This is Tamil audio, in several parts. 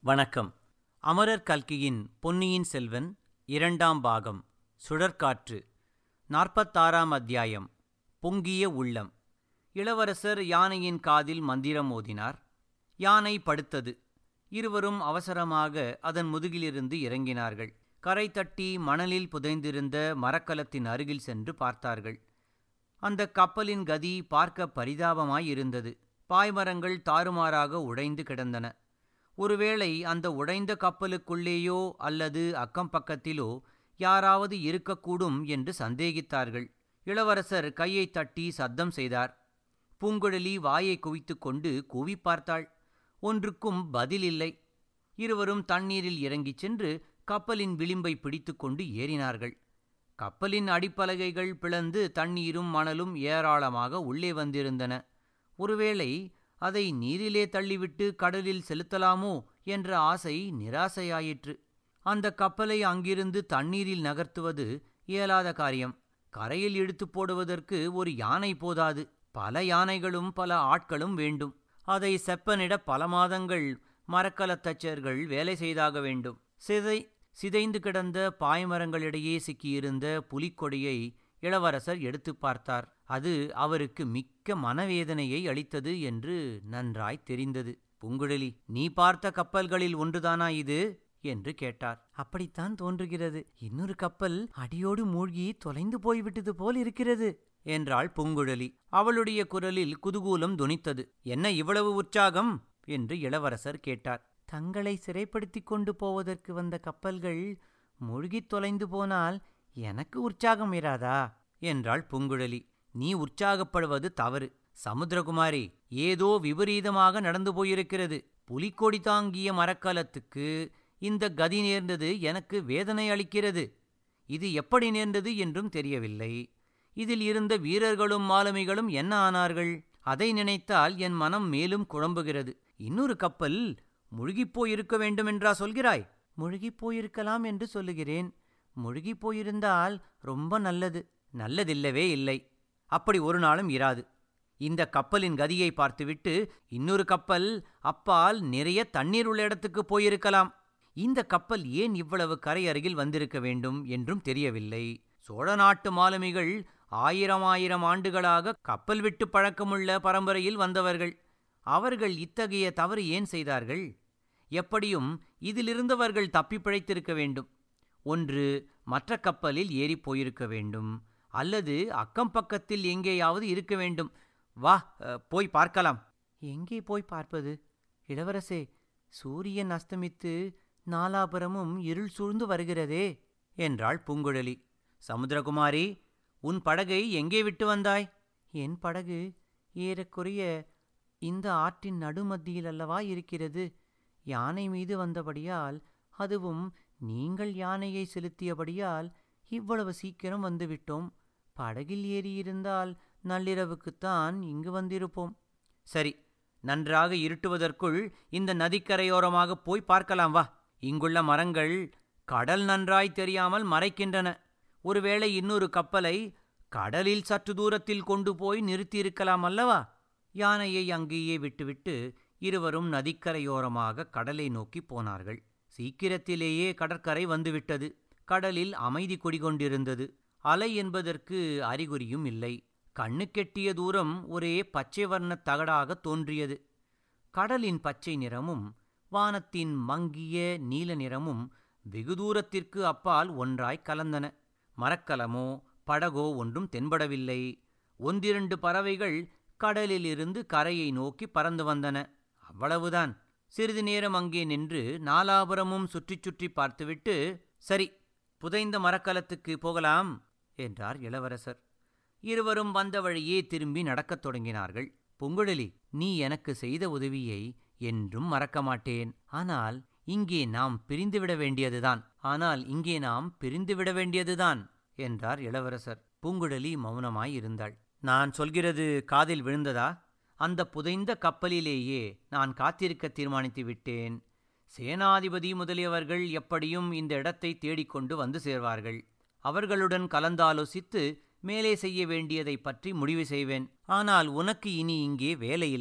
வணக்கம் அமரர் கல்கியின் பொன்னியின் செல்வன் இரண்டாம் பாகம் சுழற்காற்று நாற்பத்தாறாம் அத்தியாயம் பொங்கிய உள்ளம் இளவரசர் யானையின் காதில் மந்திரம் ஓதினார் யானை படுத்தது இருவரும் அவசரமாக அதன் முதுகிலிருந்து இறங்கினார்கள் கரை தட்டி மணலில் புதைந்திருந்த மரக்கலத்தின் அருகில் சென்று பார்த்தார்கள் அந்த கப்பலின் கதி பார்க்க பரிதாபமாயிருந்தது பாய்மரங்கள் தாறுமாறாக உடைந்து கிடந்தன ஒருவேளை அந்த உடைந்த கப்பலுக்குள்ளேயோ அல்லது அக்கம் பக்கத்திலோ யாராவது இருக்கக்கூடும் என்று சந்தேகித்தார்கள் இளவரசர் கையை தட்டி சத்தம் செய்தார் பூங்குழலி வாயை குவித்துக் கொண்டு கூவி பார்த்தாள் ஒன்றுக்கும் பதில் இல்லை இருவரும் தண்ணீரில் இறங்கிச் சென்று கப்பலின் விளிம்பை பிடித்துக்கொண்டு ஏறினார்கள் கப்பலின் அடிப்பலகைகள் பிளந்து தண்ணீரும் மணலும் ஏராளமாக உள்ளே வந்திருந்தன ஒருவேளை அதை நீரிலே தள்ளிவிட்டு கடலில் செலுத்தலாமோ என்ற ஆசை நிராசையாயிற்று அந்த கப்பலை அங்கிருந்து தண்ணீரில் நகர்த்துவது இயலாத காரியம் கரையில் இழுத்துப் போடுவதற்கு ஒரு யானை போதாது பல யானைகளும் பல ஆட்களும் வேண்டும் அதை செப்பனிட பல மாதங்கள் மரக்கலத்தச்சர்கள் வேலை செய்தாக வேண்டும் சிதை சிதைந்து கிடந்த பாய்மரங்களிடையே சிக்கியிருந்த புலிக்கொடியை இளவரசர் எடுத்து பார்த்தார் அது அவருக்கு மிக்க மனவேதனையை அளித்தது என்று நன்றாய் தெரிந்தது பூங்குழலி நீ பார்த்த கப்பல்களில் ஒன்றுதானா இது என்று கேட்டார் அப்படித்தான் தோன்றுகிறது இன்னொரு கப்பல் அடியோடு மூழ்கி தொலைந்து போய்விட்டது போல் இருக்கிறது என்றாள் பூங்குழலி அவளுடைய குரலில் குதூகூலம் துணித்தது என்ன இவ்வளவு உற்சாகம் என்று இளவரசர் கேட்டார் தங்களை சிறைப்படுத்திக் கொண்டு போவதற்கு வந்த கப்பல்கள் மூழ்கித் தொலைந்து போனால் எனக்கு உற்சாகம் இராதா என்றாள் பூங்குழலி நீ உற்சாகப்படுவது தவறு சமுத்திரகுமாரி ஏதோ விபரீதமாக நடந்து போயிருக்கிறது புலிக்கொடி தாங்கிய மரக்கலத்துக்கு இந்த கதி நேர்ந்தது எனக்கு வேதனை அளிக்கிறது இது எப்படி நேர்ந்தது என்றும் தெரியவில்லை இதில் இருந்த வீரர்களும் மாலுமிகளும் என்ன ஆனார்கள் அதை நினைத்தால் என் மனம் மேலும் குழம்புகிறது இன்னொரு கப்பல் முழுகிப் போயிருக்க வேண்டுமென்றா சொல்கிறாய் முழுகிப் போயிருக்கலாம் என்று சொல்லுகிறேன் முழுகிப் போயிருந்தால் ரொம்ப நல்லது நல்லதில்லவே இல்லை அப்படி ஒரு நாளும் இராது இந்த கப்பலின் கதியை பார்த்துவிட்டு இன்னொரு கப்பல் அப்பால் நிறைய தண்ணீர் உள்ள இடத்துக்கு போயிருக்கலாம் இந்த கப்பல் ஏன் இவ்வளவு கரை அருகில் வந்திருக்க வேண்டும் என்றும் தெரியவில்லை சோழ நாட்டு மாலுமிகள் ஆயிரம் ஆயிரம் ஆண்டுகளாக கப்பல் விட்டு பழக்கமுள்ள பரம்பரையில் வந்தவர்கள் அவர்கள் இத்தகைய தவறு ஏன் செய்தார்கள் எப்படியும் இதிலிருந்தவர்கள் தப்பி பிழைத்திருக்க வேண்டும் ஒன்று மற்ற கப்பலில் ஏறிப் போயிருக்க வேண்டும் அல்லது அக்கம் பக்கத்தில் எங்கேயாவது இருக்க வேண்டும் வா போய் பார்க்கலாம் எங்கே போய் பார்ப்பது இளவரசே சூரியன் அஸ்தமித்து நாலாபுரமும் இருள் சூழ்ந்து வருகிறதே என்றாள் பூங்குழலி சமுத்திரகுமாரி உன் படகை எங்கே விட்டு வந்தாய் என் படகு ஏறக்குறைய இந்த ஆற்றின் நடுமத்தியில் அல்லவா இருக்கிறது யானை மீது வந்தபடியால் அதுவும் நீங்கள் யானையை செலுத்தியபடியால் இவ்வளவு சீக்கிரம் வந்துவிட்டோம் படகில் ஏறியிருந்தால் நள்ளிரவுக்குத்தான் இங்கு வந்திருப்போம் சரி நன்றாக இருட்டுவதற்குள் இந்த நதிக்கரையோரமாக போய் பார்க்கலாம் வா இங்குள்ள மரங்கள் கடல் நன்றாய் தெரியாமல் மறைக்கின்றன ஒருவேளை இன்னொரு கப்பலை கடலில் சற்று தூரத்தில் கொண்டு போய் நிறுத்தியிருக்கலாம் அல்லவா யானையை அங்கேயே விட்டுவிட்டு இருவரும் நதிக்கரையோரமாக கடலை நோக்கி போனார்கள் சீக்கிரத்திலேயே கடற்கரை வந்துவிட்டது கடலில் அமைதி குடிகொண்டிருந்தது அலை என்பதற்கு அறிகுறியும் இல்லை கண்ணுக்கெட்டிய தூரம் ஒரே பச்சை வர்ணத் தகடாக தோன்றியது கடலின் பச்சை நிறமும் வானத்தின் மங்கிய நீல நிறமும் வெகு தூரத்திற்கு அப்பால் ஒன்றாய் கலந்தன மரக்கலமோ படகோ ஒன்றும் தென்படவில்லை ஒன்றிரண்டு பறவைகள் கடலிலிருந்து கரையை நோக்கி பறந்து வந்தன அவ்வளவுதான் சிறிது நேரம் அங்கே நின்று நாலாபுரமும் சுற்றி சுற்றி பார்த்துவிட்டு சரி புதைந்த மரக்கலத்துக்கு போகலாம் என்றார் இளவரசர் இருவரும் வந்த வழியே திரும்பி நடக்கத் தொடங்கினார்கள் பொங்குழலி நீ எனக்கு செய்த உதவியை என்றும் மறக்க மாட்டேன் ஆனால் இங்கே நாம் பிரிந்துவிட வேண்டியதுதான் ஆனால் இங்கே நாம் பிரிந்துவிட வேண்டியதுதான் என்றார் இளவரசர் பூங்குழலி மௌனமாய் இருந்தாள் நான் சொல்கிறது காதில் விழுந்ததா அந்த புதைந்த கப்பலிலேயே நான் காத்திருக்க தீர்மானித்து விட்டேன் சேனாதிபதி முதலியவர்கள் எப்படியும் இந்த இடத்தை தேடிக்கொண்டு வந்து சேர்வார்கள் அவர்களுடன் கலந்தாலோசித்து மேலே செய்ய வேண்டியதை பற்றி முடிவு செய்வேன் ஆனால் உனக்கு இனி இங்கே வேலையில்லை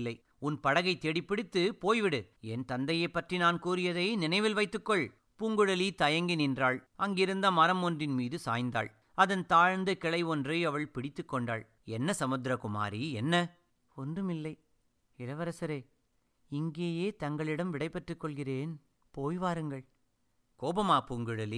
உன் படகை தேடிப்பிடித்து போய்விடு என் தந்தையைப் பற்றி நான் கூறியதை நினைவில் வைத்துக்கொள் பூங்குழலி தயங்கி நின்றாள் அங்கிருந்த மரம் ஒன்றின் மீது சாய்ந்தாள் அதன் தாழ்ந்த கிளை ஒன்றை அவள் பிடித்து கொண்டாள் என்ன சமுத்திரகுமாரி என்ன ஒன்றுமில்லை இளவரசரே இங்கேயே தங்களிடம் விடைபெற்றுக் கொள்கிறேன் போய் வாருங்கள் கோபமா பூங்குழலி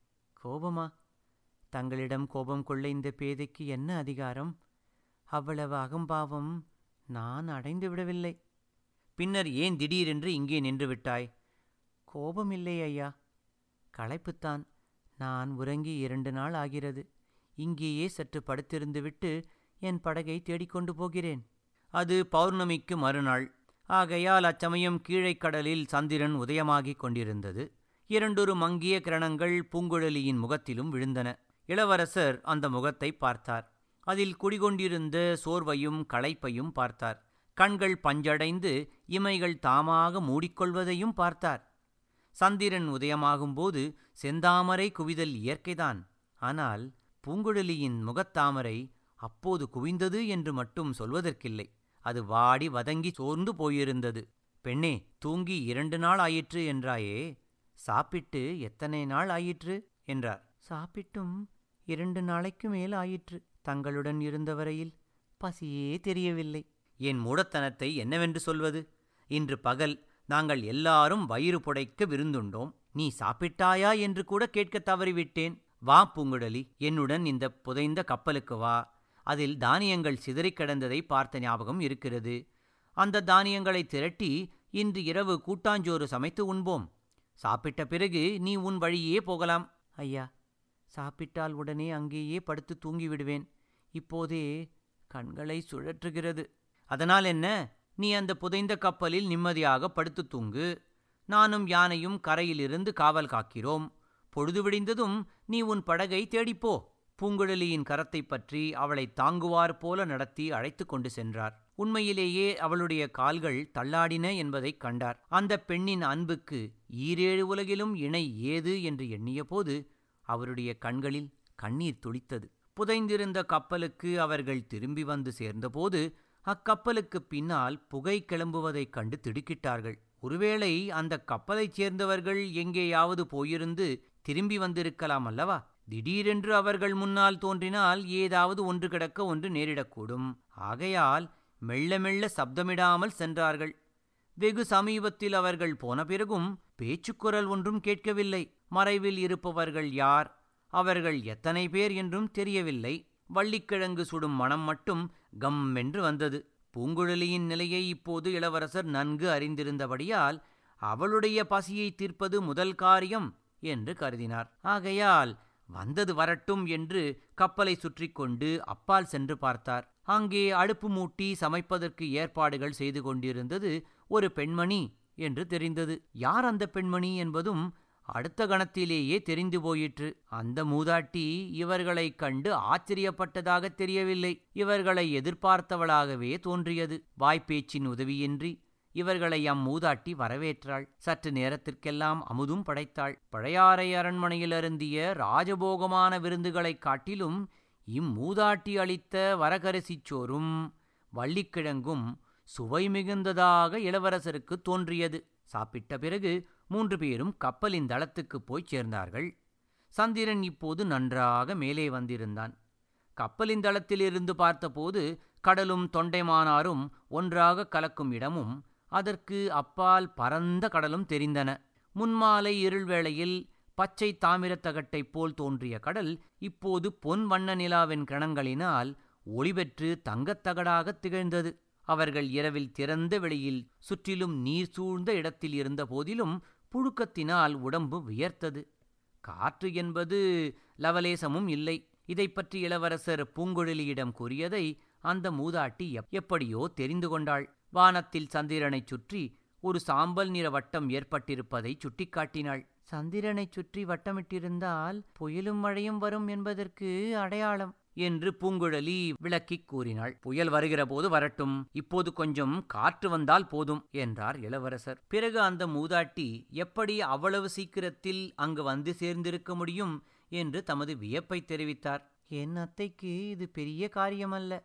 கோபமா தங்களிடம் கோபம் கொள்ள இந்த பேதைக்கு என்ன அதிகாரம் அவ்வளவு அகம்பாவம் நான் அடைந்து விடவில்லை பின்னர் ஏன் திடீரென்று இங்கே நின்று விட்டாய் கோபமில்லை ஐயா களைப்புத்தான் நான் உறங்கி இரண்டு நாள் ஆகிறது இங்கேயே சற்று படுத்திருந்துவிட்டு என் படகை தேடிக்கொண்டு போகிறேன் அது பௌர்ணமிக்கு மறுநாள் ஆகையால் அச்சமயம் கீழைக் கடலில் சந்திரன் உதயமாகிக் கொண்டிருந்தது இரண்டொரு மங்கிய கிரணங்கள் பூங்குழலியின் முகத்திலும் விழுந்தன இளவரசர் அந்த முகத்தை பார்த்தார் அதில் குடிகொண்டிருந்த சோர்வையும் களைப்பையும் பார்த்தார் கண்கள் பஞ்சடைந்து இமைகள் தாமாக மூடிக்கொள்வதையும் பார்த்தார் சந்திரன் உதயமாகும்போது செந்தாமரை குவிதல் இயற்கைதான் ஆனால் பூங்குழலியின் முகத்தாமரை அப்போது குவிந்தது என்று மட்டும் சொல்வதற்கில்லை அது வாடி வதங்கி சோர்ந்து போயிருந்தது பெண்ணே தூங்கி இரண்டு நாள் ஆயிற்று என்றாயே சாப்பிட்டு எத்தனை நாள் ஆயிற்று என்றார் சாப்பிட்டும் இரண்டு நாளைக்கு மேல் ஆயிற்று தங்களுடன் இருந்த வரையில் பசியே தெரியவில்லை என் மூடத்தனத்தை என்னவென்று சொல்வது இன்று பகல் நாங்கள் எல்லாரும் வயிறு புடைக்க விருந்துண்டோம் நீ சாப்பிட்டாயா என்று கூட கேட்க தவறிவிட்டேன் வா பூங்குழலி என்னுடன் இந்த புதைந்த கப்பலுக்கு வா அதில் தானியங்கள் சிதறிக் கிடந்ததை பார்த்த ஞாபகம் இருக்கிறது அந்த தானியங்களை திரட்டி இன்று இரவு கூட்டாஞ்சோறு சமைத்து உண்போம் சாப்பிட்ட பிறகு நீ உன் வழியே போகலாம் ஐயா சாப்பிட்டால் உடனே அங்கேயே படுத்து தூங்கிவிடுவேன் இப்போதே கண்களை சுழற்றுகிறது அதனால் என்ன நீ அந்த புதைந்த கப்பலில் நிம்மதியாக படுத்து தூங்கு நானும் யானையும் கரையிலிருந்து காவல் காக்கிறோம் பொழுது விடிந்ததும் நீ உன் படகை தேடிப்போ பூங்குழலியின் கரத்தைப் பற்றி அவளை தாங்குவார் போல நடத்தி அழைத்து கொண்டு சென்றார் உண்மையிலேயே அவளுடைய கால்கள் தள்ளாடின என்பதைக் கண்டார் அந்த பெண்ணின் அன்புக்கு ஈரேழு உலகிலும் இணை ஏது என்று எண்ணியபோது அவருடைய கண்களில் கண்ணீர் துளித்தது புதைந்திருந்த கப்பலுக்கு அவர்கள் திரும்பி வந்து சேர்ந்தபோது அக்கப்பலுக்கு பின்னால் புகை கிளம்புவதைக் கண்டு திடுக்கிட்டார்கள் ஒருவேளை அந்த கப்பலைச் சேர்ந்தவர்கள் எங்கேயாவது போயிருந்து திரும்பி வந்திருக்கலாம் அல்லவா திடீரென்று அவர்கள் முன்னால் தோன்றினால் ஏதாவது ஒன்று கிடக்க ஒன்று நேரிடக்கூடும் ஆகையால் மெல்ல மெல்ல சப்தமிடாமல் சென்றார்கள் வெகு சமீபத்தில் அவர்கள் போன பிறகும் பேச்சுக்குரல் ஒன்றும் கேட்கவில்லை மறைவில் இருப்பவர்கள் யார் அவர்கள் எத்தனை பேர் என்றும் தெரியவில்லை வள்ளிக்கிழங்கு சுடும் மனம் மட்டும் கம் என்று வந்தது பூங்குழலியின் நிலையை இப்போது இளவரசர் நன்கு அறிந்திருந்தபடியால் அவளுடைய பசியை தீர்ப்பது முதல் காரியம் என்று கருதினார் ஆகையால் வந்தது வரட்டும் என்று கப்பலை சுற்றி கொண்டு அப்பால் சென்று பார்த்தார் அங்கே அடுப்பு மூட்டி சமைப்பதற்கு ஏற்பாடுகள் செய்து கொண்டிருந்தது ஒரு பெண்மணி என்று தெரிந்தது யார் அந்த பெண்மணி என்பதும் அடுத்த கணத்திலேயே தெரிந்து போயிற்று அந்த மூதாட்டி இவர்களைக் கண்டு ஆச்சரியப்பட்டதாக தெரியவில்லை இவர்களை எதிர்பார்த்தவளாகவே தோன்றியது வாய்ப்பேச்சின் உதவியின்றி இவர்களை அம்மூதாட்டி வரவேற்றாள் சற்று நேரத்திற்கெல்லாம் அமுதும் படைத்தாள் பழையாறை அரண்மனையில் அருந்திய ராஜபோகமான விருந்துகளைக் காட்டிலும் இம்மூதாட்டி அளித்த வரகரிசிச் சோறும் வள்ளிக்கிழங்கும் சுவை மிகுந்ததாக இளவரசருக்கு தோன்றியது சாப்பிட்ட பிறகு மூன்று பேரும் கப்பலின் தளத்துக்குப் போய்ச் சேர்ந்தார்கள் சந்திரன் இப்போது நன்றாக மேலே வந்திருந்தான் கப்பலின் தளத்திலிருந்து பார்த்தபோது கடலும் தொண்டைமானாரும் ஒன்றாக கலக்கும் இடமும் அதற்கு அப்பால் பரந்த கடலும் தெரிந்தன முன்மாலை இருள் வேளையில் பச்சை தாமிரத் தகட்டைப் போல் தோன்றிய கடல் இப்போது பொன் வண்ண நிலாவின் கிரணங்களினால் ஒளிபெற்று தங்கத்தகடாகத் திகழ்ந்தது அவர்கள் இரவில் திறந்த வெளியில் சுற்றிலும் நீர் சூழ்ந்த இடத்தில் இருந்த போதிலும் புழுக்கத்தினால் உடம்பு வியர்த்தது காற்று என்பது லவலேசமும் இல்லை இதைப் பற்றி இளவரசர் பூங்குழலியிடம் கூறியதை அந்த மூதாட்டி எப்- எப்படியோ தெரிந்து கொண்டாள் வானத்தில் சந்திரனைச் சுற்றி ஒரு சாம்பல் நிற வட்டம் ஏற்பட்டிருப்பதை சுட்டிக்காட்டினாள் சந்திரனைச் சுற்றி வட்டமிட்டிருந்தால் புயலும் மழையும் வரும் என்பதற்கு அடையாளம் என்று பூங்குழலி விளக்கிக் கூறினாள் புயல் வருகிற போது வரட்டும் இப்போது கொஞ்சம் காற்று வந்தால் போதும் என்றார் இளவரசர் பிறகு அந்த மூதாட்டி எப்படி அவ்வளவு சீக்கிரத்தில் அங்கு வந்து சேர்ந்திருக்க முடியும் என்று தமது வியப்பை தெரிவித்தார் என் அத்தைக்கு இது பெரிய காரியமல்ல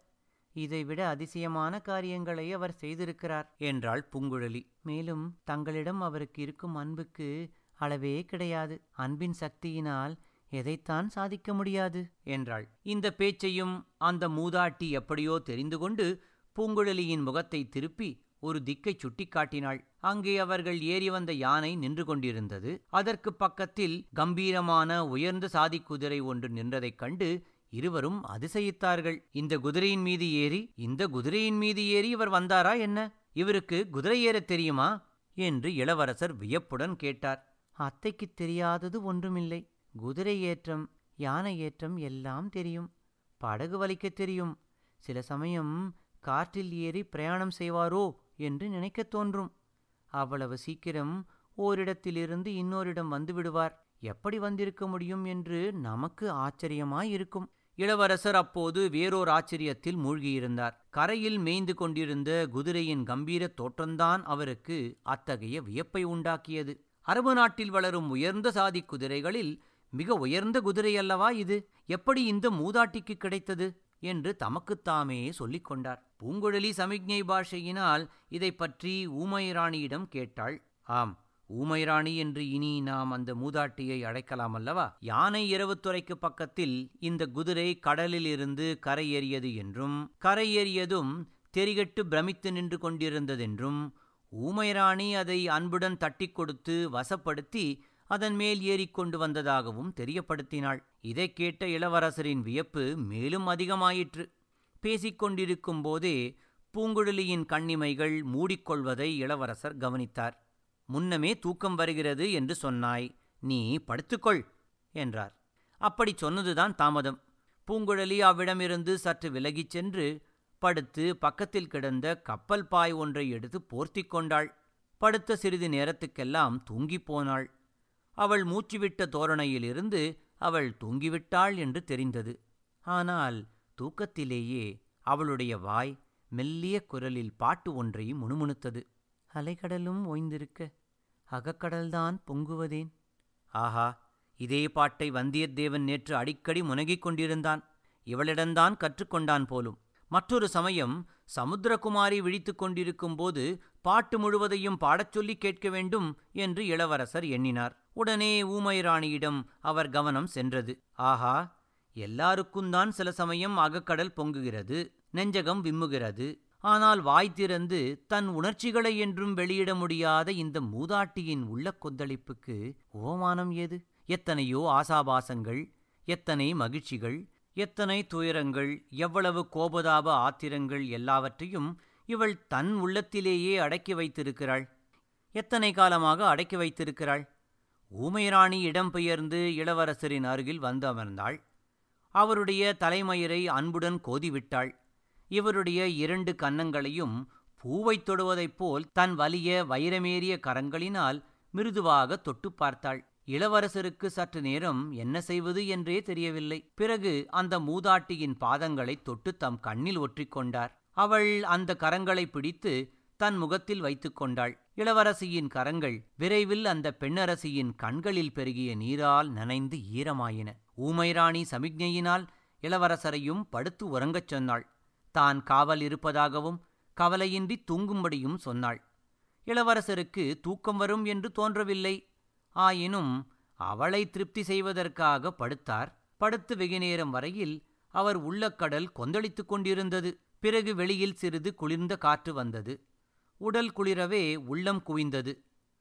இதைவிட அதிசயமான காரியங்களை அவர் செய்திருக்கிறார் என்றாள் பூங்குழலி மேலும் தங்களிடம் அவருக்கு இருக்கும் அன்புக்கு அளவே கிடையாது அன்பின் சக்தியினால் எதைத்தான் சாதிக்க முடியாது என்றாள் இந்த பேச்சையும் அந்த மூதாட்டி எப்படியோ தெரிந்து கொண்டு பூங்குழலியின் முகத்தை திருப்பி ஒரு திக்கை சுட்டிக்காட்டினாள் அங்கே அவர்கள் ஏறி வந்த யானை நின்று கொண்டிருந்தது அதற்கு பக்கத்தில் கம்பீரமான உயர்ந்த சாதி குதிரை ஒன்று நின்றதைக் கண்டு இருவரும் அதிசயித்தார்கள் இந்த குதிரையின் மீது ஏறி இந்த குதிரையின் மீது ஏறி இவர் வந்தாரா என்ன இவருக்கு குதிரை ஏறத் தெரியுமா என்று இளவரசர் வியப்புடன் கேட்டார் அத்தைக்கு தெரியாதது ஒன்றுமில்லை குதிரை ஏற்றம் யானை ஏற்றம் எல்லாம் தெரியும் படகு வலிக்கத் தெரியும் சில சமயம் காற்றில் ஏறி பிரயாணம் செய்வாரோ என்று நினைக்கத் தோன்றும் அவ்வளவு சீக்கிரம் ஓரிடத்திலிருந்து இன்னோரிடம் வந்து விடுவார் எப்படி வந்திருக்க முடியும் என்று நமக்கு ஆச்சரியமாயிருக்கும் இளவரசர் அப்போது வேறோர் ஆச்சரியத்தில் மூழ்கியிருந்தார் கரையில் மேய்ந்து கொண்டிருந்த குதிரையின் கம்பீர தோற்றம்தான் அவருக்கு அத்தகைய வியப்பை உண்டாக்கியது அரபு நாட்டில் வளரும் உயர்ந்த சாதி குதிரைகளில் மிக உயர்ந்த குதிரை அல்லவா இது எப்படி இந்த மூதாட்டிக்கு கிடைத்தது என்று தமக்குத்தாமே சொல்லிக் கொண்டார் பூங்குழலி சமிக்ஞை பாஷையினால் இதை பற்றி ஊமைராணியிடம் கேட்டாள் ஆம் ஊமைராணி என்று இனி நாம் அந்த மூதாட்டியை அழைக்கலாம் அல்லவா யானை இரவுத்துறைக்கு பக்கத்தில் இந்த குதிரை கடலில் இருந்து கரையேறியது என்றும் கரையேறியதும் தெரிகட்டு பிரமித்து நின்று கொண்டிருந்ததென்றும் ஊமைராணி அதை அன்புடன் தட்டிக் கொடுத்து வசப்படுத்தி அதன் மேல் ஏறிக்கொண்டு வந்ததாகவும் தெரியப்படுத்தினாள் இதைக் கேட்ட இளவரசரின் வியப்பு மேலும் அதிகமாயிற்று பேசிக்கொண்டிருக்கும் போதே பூங்குழலியின் கண்ணிமைகள் மூடிக்கொள்வதை இளவரசர் கவனித்தார் முன்னமே தூக்கம் வருகிறது என்று சொன்னாய் நீ படுத்துக்கொள் என்றார் அப்படி சொன்னதுதான் தாமதம் பூங்குழலி அவ்விடமிருந்து சற்று விலகிச் சென்று படுத்து பக்கத்தில் கிடந்த கப்பல் பாய் ஒன்றை எடுத்து போர்த்திக் கொண்டாள் படுத்த சிறிது நேரத்துக்கெல்லாம் தூங்கிப் போனாள் அவள் மூச்சுவிட்ட தோரணையிலிருந்து அவள் தூங்கிவிட்டாள் என்று தெரிந்தது ஆனால் தூக்கத்திலேயே அவளுடைய வாய் மெல்லிய குரலில் பாட்டு ஒன்றை முணுமுணுத்தது அலைக்கடலும் ஓய்ந்திருக்க அகக்கடல்தான் பொங்குவதேன் ஆஹா இதே பாட்டை வந்தியத்தேவன் நேற்று அடிக்கடி முனகிக் கொண்டிருந்தான் இவளிடம்தான் கற்றுக்கொண்டான் போலும் மற்றொரு சமயம் சமுத்திரகுமாரி விழித்துக் கொண்டிருக்கும்போது பாட்டு முழுவதையும் பாடச் சொல்லி கேட்க வேண்டும் என்று இளவரசர் எண்ணினார் உடனே ஊமைராணியிடம் அவர் கவனம் சென்றது ஆஹா எல்லாருக்கும்தான் சில சமயம் அகக்கடல் பொங்குகிறது நெஞ்சகம் விம்முகிறது ஆனால் வாய் திறந்து தன் உணர்ச்சிகளை என்றும் வெளியிட முடியாத இந்த மூதாட்டியின் உள்ள கொந்தளிப்புக்கு ஓமானம் ஏது எத்தனையோ ஆசாபாசங்கள் எத்தனை மகிழ்ச்சிகள் எத்தனை துயரங்கள் எவ்வளவு கோபதாப ஆத்திரங்கள் எல்லாவற்றையும் இவள் தன் உள்ளத்திலேயே அடக்கி வைத்திருக்கிறாள் எத்தனை காலமாக அடக்கி வைத்திருக்கிறாள் ஊமைராணி இடம்பெயர்ந்து இளவரசரின் அருகில் வந்து அமர்ந்தாள் அவருடைய தலைமயிரை அன்புடன் கோதிவிட்டாள் இவருடைய இரண்டு கன்னங்களையும் பூவைத் தொடுவதைப் போல் தன் வலிய வைரமேறிய கரங்களினால் மிருதுவாக தொட்டு பார்த்தாள் இளவரசருக்கு சற்று நேரம் என்ன செய்வது என்றே தெரியவில்லை பிறகு அந்த மூதாட்டியின் பாதங்களை தொட்டு தம் கண்ணில் ஒற்றிக்கொண்டார் அவள் அந்த கரங்களை பிடித்து தன் முகத்தில் வைத்துக் கொண்டாள் இளவரசியின் கரங்கள் விரைவில் அந்த பெண்ணரசியின் கண்களில் பெருகிய நீரால் நனைந்து ஈரமாயின ஊமைராணி சமிக்ஞையினால் இளவரசரையும் படுத்து உறங்கச் சொன்னாள் தான் காவல் இருப்பதாகவும் கவலையின்றி தூங்கும்படியும் சொன்னாள் இளவரசருக்கு தூக்கம் வரும் என்று தோன்றவில்லை ஆயினும் அவளை திருப்தி செய்வதற்காக படுத்தார் படுத்து வெகுநேரம் வரையில் அவர் உள்ளக்கடல் கொந்தளித்துக் கொண்டிருந்தது பிறகு வெளியில் சிறிது குளிர்ந்த காற்று வந்தது உடல் குளிரவே உள்ளம் குவிந்தது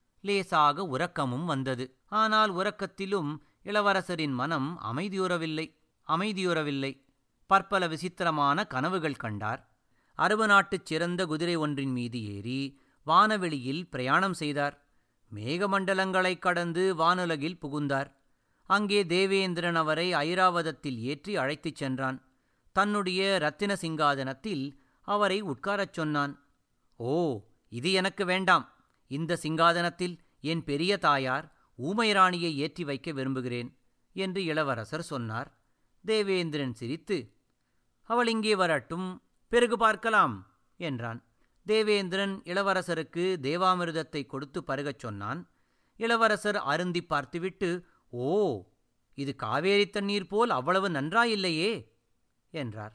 லேசாக உறக்கமும் வந்தது ஆனால் உறக்கத்திலும் இளவரசரின் மனம் அமைதியுறவில்லை அமைதியுறவில்லை பற்பல விசித்திரமான கனவுகள் கண்டார் அரபு நாட்டுச் சிறந்த குதிரை ஒன்றின் மீது ஏறி வானவெளியில் பிரயாணம் செய்தார் மேகமண்டலங்களைக் கடந்து வானுலகில் புகுந்தார் அங்கே தேவேந்திரன் அவரை ஐராவதத்தில் ஏற்றி அழைத்துச் சென்றான் தன்னுடைய இரத்தின சிங்காதனத்தில் அவரை உட்காரச் சொன்னான் ஓ இது எனக்கு வேண்டாம் இந்த சிங்காதனத்தில் என் பெரிய தாயார் ஊமைராணியை ஏற்றி வைக்க விரும்புகிறேன் என்று இளவரசர் சொன்னார் தேவேந்திரன் சிரித்து அவள் இங்கே வரட்டும் பிறகு பார்க்கலாம் என்றான் தேவேந்திரன் இளவரசருக்கு தேவாமிர்தத்தை கொடுத்து பருகச் சொன்னான் இளவரசர் அருந்தி பார்த்துவிட்டு ஓ இது காவேரி தண்ணீர் போல் அவ்வளவு நன்றாயில்லையே என்றார்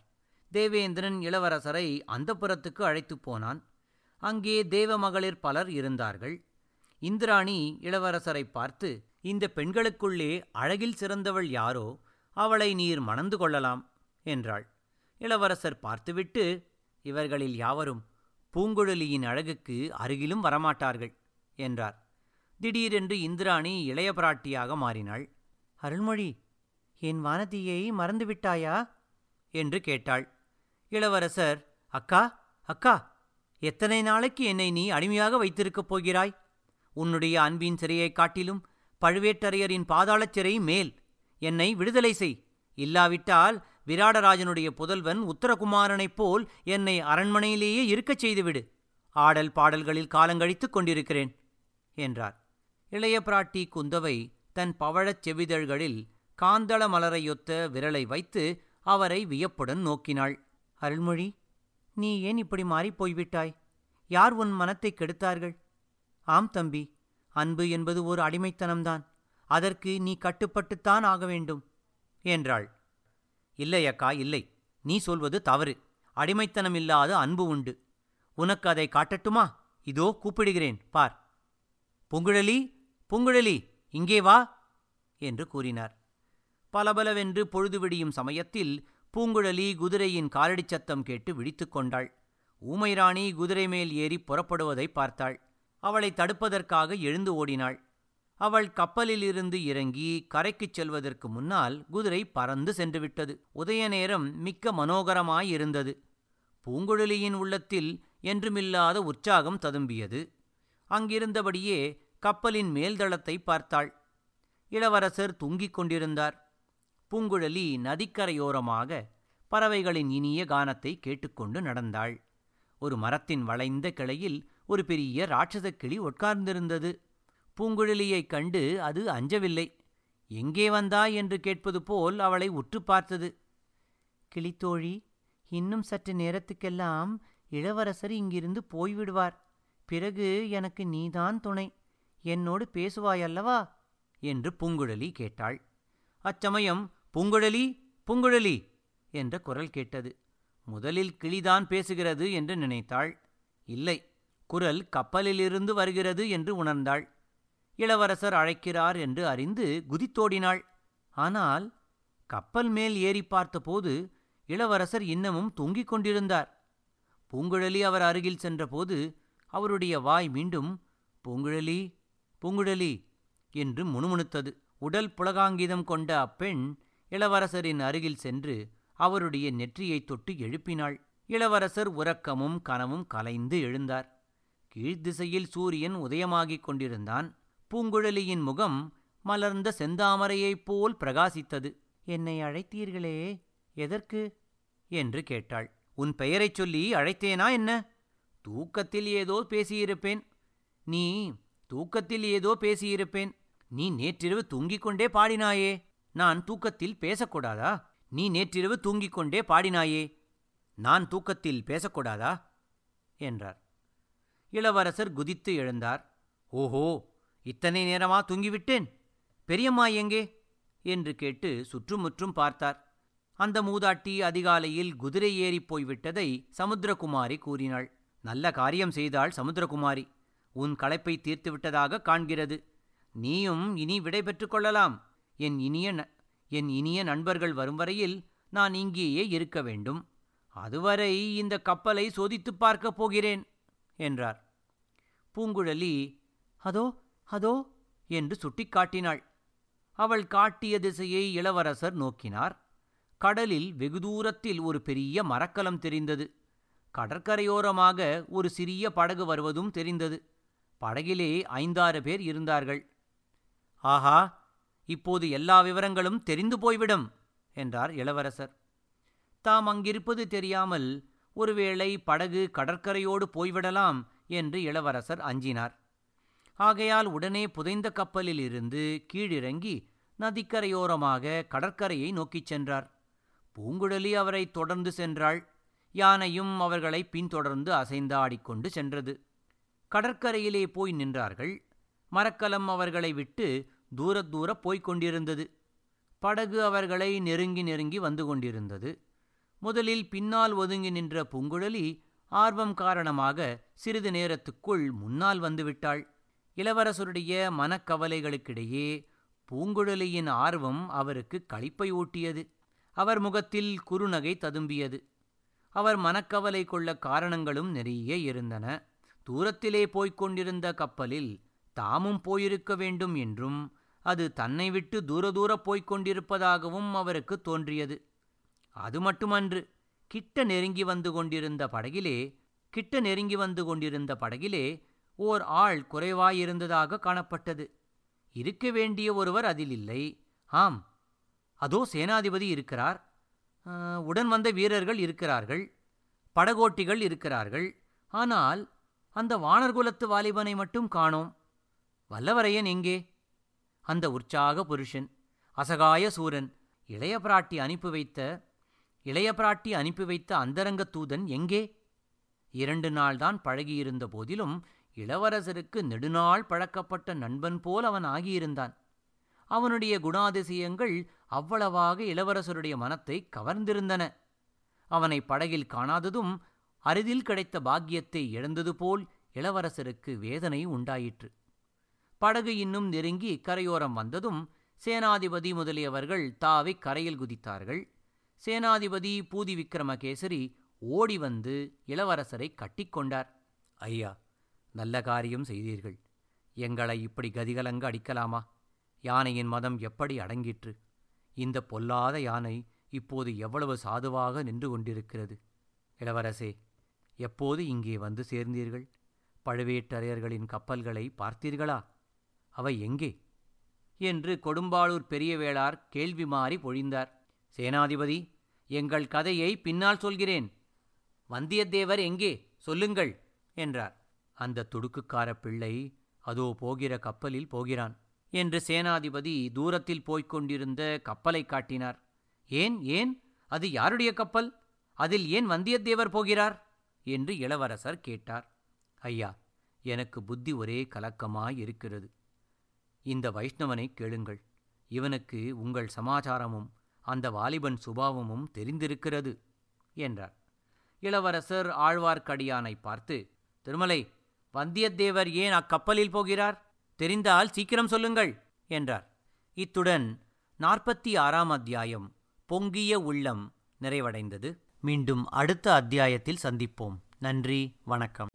தேவேந்திரன் இளவரசரை அந்தப்புறத்துக்கு அழைத்துப் போனான் அங்கே தேவ மகளிர் பலர் இருந்தார்கள் இந்திராணி இளவரசரை பார்த்து இந்த பெண்களுக்குள்ளே அழகில் சிறந்தவள் யாரோ அவளை நீர் மணந்து கொள்ளலாம் என்றாள் இளவரசர் பார்த்துவிட்டு இவர்களில் யாவரும் பூங்குழலியின் அழகுக்கு அருகிலும் வரமாட்டார்கள் என்றார் திடீரென்று இந்திராணி இளைய பிராட்டியாக மாறினாள் அருள்மொழி என் வானதியை மறந்துவிட்டாயா என்று கேட்டாள் இளவரசர் அக்கா அக்கா எத்தனை நாளைக்கு என்னை நீ அடிமையாக வைத்திருக்கப் போகிறாய் உன்னுடைய அன்பின் சிறையைக் காட்டிலும் பழுவேட்டரையரின் பாதாளச் சிறை மேல் என்னை விடுதலை செய் இல்லாவிட்டால் விராடராஜனுடைய புதல்வன் உத்தரகுமாரனைப் போல் என்னை அரண்மனையிலேயே இருக்கச் செய்துவிடு ஆடல் பாடல்களில் காலங்கழித்துக் கொண்டிருக்கிறேன் என்றார் இளைய பிராட்டி குந்தவை தன் பவழச் செவிதழ்களில் காந்தள மலரையொத்த விரலை வைத்து அவரை வியப்புடன் நோக்கினாள் அருள்மொழி நீ ஏன் இப்படி மாறிப் போய்விட்டாய் யார் உன் மனத்தை கெடுத்தார்கள் ஆம் தம்பி அன்பு என்பது ஒரு அடிமைத்தனம்தான் அதற்கு நீ கட்டுப்பட்டுத்தான் ஆக வேண்டும் என்றாள் இல்லை அக்கா இல்லை நீ சொல்வது தவறு அடிமைத்தனமில்லாத அன்பு உண்டு உனக்கு அதை காட்டட்டுமா இதோ கூப்பிடுகிறேன் பார் புங்குழலி புங்குழலி இங்கே வா என்று கூறினார் பலபலவென்று பொழுது விடியும் சமயத்தில் பூங்குழலி குதிரையின் காலடிச் சத்தம் கேட்டு விழித்துக் கொண்டாள் ஊமைராணி குதிரை மேல் ஏறி புறப்படுவதை பார்த்தாள் அவளை தடுப்பதற்காக எழுந்து ஓடினாள் அவள் கப்பலிலிருந்து இறங்கி கரைக்குச் செல்வதற்கு முன்னால் குதிரை பறந்து சென்றுவிட்டது உதய நேரம் மிக்க மனோகரமாயிருந்தது பூங்குழலியின் உள்ளத்தில் என்றுமில்லாத உற்சாகம் ததும்பியது அங்கிருந்தபடியே கப்பலின் மேல்தளத்தை பார்த்தாள் இளவரசர் தூங்கிக் கொண்டிருந்தார் பூங்குழலி நதிக்கரையோரமாக பறவைகளின் இனிய கானத்தை கேட்டுக்கொண்டு நடந்தாள் ஒரு மரத்தின் வளைந்த கிளையில் ஒரு பெரிய ராட்சசக் கிளி உட்கார்ந்திருந்தது பூங்குழலியைக் கண்டு அது அஞ்சவில்லை எங்கே வந்தாய் என்று கேட்பது போல் அவளை உற்று பார்த்தது கிளித்தோழி இன்னும் சற்று நேரத்துக்கெல்லாம் இளவரசர் இங்கிருந்து போய்விடுவார் பிறகு எனக்கு நீதான் துணை என்னோடு பேசுவாயல்லவா என்று பூங்குழலி கேட்டாள் அச்சமயம் பூங்குழலி பூங்குழலி என்ற குரல் கேட்டது முதலில் கிளிதான் பேசுகிறது என்று நினைத்தாள் இல்லை குரல் கப்பலிலிருந்து வருகிறது என்று உணர்ந்தாள் இளவரசர் அழைக்கிறார் என்று அறிந்து குதித்தோடினாள் ஆனால் கப்பல் மேல் ஏறி பார்த்தபோது இளவரசர் இன்னமும் தூங்கிக் கொண்டிருந்தார் பூங்குழலி அவர் அருகில் சென்றபோது அவருடைய வாய் மீண்டும் பூங்குழலி பூங்குழலி என்று முணுமுணுத்தது உடல் புலகாங்கிதம் கொண்ட அப்பெண் இளவரசரின் அருகில் சென்று அவருடைய நெற்றியைத் தொட்டு எழுப்பினாள் இளவரசர் உறக்கமும் கனவும் கலைந்து எழுந்தார் கீழ்த்திசையில் சூரியன் உதயமாகிக் கொண்டிருந்தான் பூங்குழலியின் முகம் மலர்ந்த செந்தாமரையைப் போல் பிரகாசித்தது என்னை அழைத்தீர்களே எதற்கு என்று கேட்டாள் உன் பெயரைச் சொல்லி அழைத்தேனா என்ன தூக்கத்தில் ஏதோ பேசியிருப்பேன் நீ தூக்கத்தில் ஏதோ பேசியிருப்பேன் நீ நேற்றிரவு தூங்கிக் கொண்டே பாடினாயே நான் தூக்கத்தில் பேசக்கூடாதா நீ நேற்றிரவு தூங்கிக் கொண்டே பாடினாயே நான் தூக்கத்தில் பேசக்கூடாதா என்றார் இளவரசர் குதித்து எழுந்தார் ஓஹோ இத்தனை நேரமா தூங்கிவிட்டேன் பெரியம்மா எங்கே என்று கேட்டு சுற்றுமுற்றும் பார்த்தார் அந்த மூதாட்டி அதிகாலையில் குதிரை ஏறிப் போய்விட்டதை சமுத்திரகுமாரி கூறினாள் நல்ல காரியம் செய்தாள் சமுத்திரகுமாரி உன் களைப்பை தீர்த்து விட்டதாக காண்கிறது நீயும் இனி விடை பெற்றுக் கொள்ளலாம் என் இனிய ந- என் இனிய நண்பர்கள் வரும் வரையில் நான் இங்கேயே இருக்க வேண்டும் அதுவரை இந்த கப்பலை சோதித்துப் பார்க்கப் போகிறேன் என்றார் பூங்குழலி அதோ அதோ என்று சுட்டிக்காட்டினாள் அவள் காட்டிய திசையை இளவரசர் நோக்கினார் கடலில் வெகு தூரத்தில் ஒரு பெரிய மரக்கலம் தெரிந்தது கடற்கரையோரமாக ஒரு சிறிய படகு வருவதும் தெரிந்தது படகிலே ஐந்தாறு பேர் இருந்தார்கள் ஆஹா இப்போது எல்லா விவரங்களும் தெரிந்து போய்விடும் என்றார் இளவரசர் தாம் அங்கிருப்பது தெரியாமல் ஒருவேளை படகு கடற்கரையோடு போய்விடலாம் என்று இளவரசர் அஞ்சினார் ஆகையால் உடனே புதைந்த கப்பலில் இருந்து கீழிறங்கி நதிக்கரையோரமாக கடற்கரையை நோக்கிச் சென்றார் பூங்குழலி அவரை தொடர்ந்து சென்றாள் யானையும் அவர்களை பின்தொடர்ந்து அசைந்து ஆடிக்கொண்டு சென்றது கடற்கரையிலே போய் நின்றார்கள் மரக்கலம் அவர்களை விட்டு தூர தூர போய்க் கொண்டிருந்தது படகு அவர்களை நெருங்கி நெருங்கி வந்து கொண்டிருந்தது முதலில் பின்னால் ஒதுங்கி நின்ற பூங்குழலி ஆர்வம் காரணமாக சிறிது நேரத்துக்குள் முன்னால் வந்துவிட்டாள் இளவரசருடைய மனக்கவலைகளுக்கிடையே பூங்குழலியின் ஆர்வம் அவருக்கு களிப்பை ஊட்டியது அவர் முகத்தில் குறுநகை ததும்பியது அவர் மனக்கவலை கொள்ள காரணங்களும் நிறைய இருந்தன தூரத்திலே போய்க் கொண்டிருந்த கப்பலில் தாமும் போயிருக்க வேண்டும் என்றும் அது தன்னை விட்டு தூர தூர போய்க் கொண்டிருப்பதாகவும் அவருக்கு தோன்றியது அது மட்டுமன்று கிட்ட நெருங்கி வந்து கொண்டிருந்த படகிலே கிட்ட நெருங்கி வந்து கொண்டிருந்த படகிலே ஓர் ஆள் குறைவாயிருந்ததாக காணப்பட்டது இருக்க வேண்டிய ஒருவர் அதில் இல்லை ஆம் அதோ சேனாதிபதி இருக்கிறார் ஆ, உடன் வந்த வீரர்கள் இருக்கிறார்கள் படகோட்டிகள் இருக்கிறார்கள் ஆனால் அந்த வானர்குலத்து வாலிபனை மட்டும் காணோம் வல்லவரையன் எங்கே அந்த உற்சாக புருஷன் அசகாய சூரன் இளைய பிராட்டி அனுப்பி வைத்த இளைய பிராட்டி அனுப்பி வைத்த அந்தரங்க தூதன் எங்கே இரண்டு நாள்தான் பழகியிருந்த போதிலும் இளவரசருக்கு நெடுநாள் பழக்கப்பட்ட நண்பன் போல் அவன் ஆகியிருந்தான் அவனுடைய குணாதிசயங்கள் அவ்வளவாக இளவரசருடைய மனத்தை கவர்ந்திருந்தன அவனை படகில் காணாததும் அரிதில் கிடைத்த பாக்கியத்தை இழந்தது போல் இளவரசருக்கு வேதனை உண்டாயிற்று படகு இன்னும் நெருங்கி கரையோரம் வந்ததும் சேனாதிபதி முதலியவர்கள் தாவி கரையில் குதித்தார்கள் சேனாதிபதி பூதி விக்ரமகேசரி ஓடி வந்து இளவரசரை கட்டிக்கொண்டார் ஐயா நல்ல காரியம் செய்தீர்கள் எங்களை இப்படி கதிகலங்க அடிக்கலாமா யானையின் மதம் எப்படி அடங்கிற்று இந்த பொல்லாத யானை இப்போது எவ்வளவு சாதுவாக நின்று கொண்டிருக்கிறது இளவரசே எப்போது இங்கே வந்து சேர்ந்தீர்கள் பழுவேட்டரையர்களின் கப்பல்களை பார்த்தீர்களா அவை எங்கே என்று கொடும்பாளூர் பெரிய வேளார் கேள்வி மாறி பொழிந்தார் சேனாதிபதி எங்கள் கதையை பின்னால் சொல்கிறேன் வந்தியத்தேவர் எங்கே சொல்லுங்கள் என்றார் அந்த துடுக்குக்கார பிள்ளை அதோ போகிற கப்பலில் போகிறான் என்று சேனாதிபதி தூரத்தில் போய்க் கொண்டிருந்த கப்பலை காட்டினார் ஏன் ஏன் அது யாருடைய கப்பல் அதில் ஏன் வந்தியத்தேவர் போகிறார் என்று இளவரசர் கேட்டார் ஐயா எனக்கு புத்தி ஒரே கலக்கமாய் இருக்கிறது இந்த வைஷ்ணவனை கேளுங்கள் இவனுக்கு உங்கள் சமாச்சாரமும் அந்த வாலிபன் சுபாவமும் தெரிந்திருக்கிறது என்றார் இளவரசர் ஆழ்வார்க்கடியானை பார்த்து திருமலை வந்தியத்தேவர் ஏன் அக்கப்பலில் போகிறார் தெரிந்தால் சீக்கிரம் சொல்லுங்கள் என்றார் இத்துடன் நாற்பத்தி ஆறாம் அத்தியாயம் பொங்கிய உள்ளம் நிறைவடைந்தது மீண்டும் அடுத்த அத்தியாயத்தில் சந்திப்போம் நன்றி வணக்கம்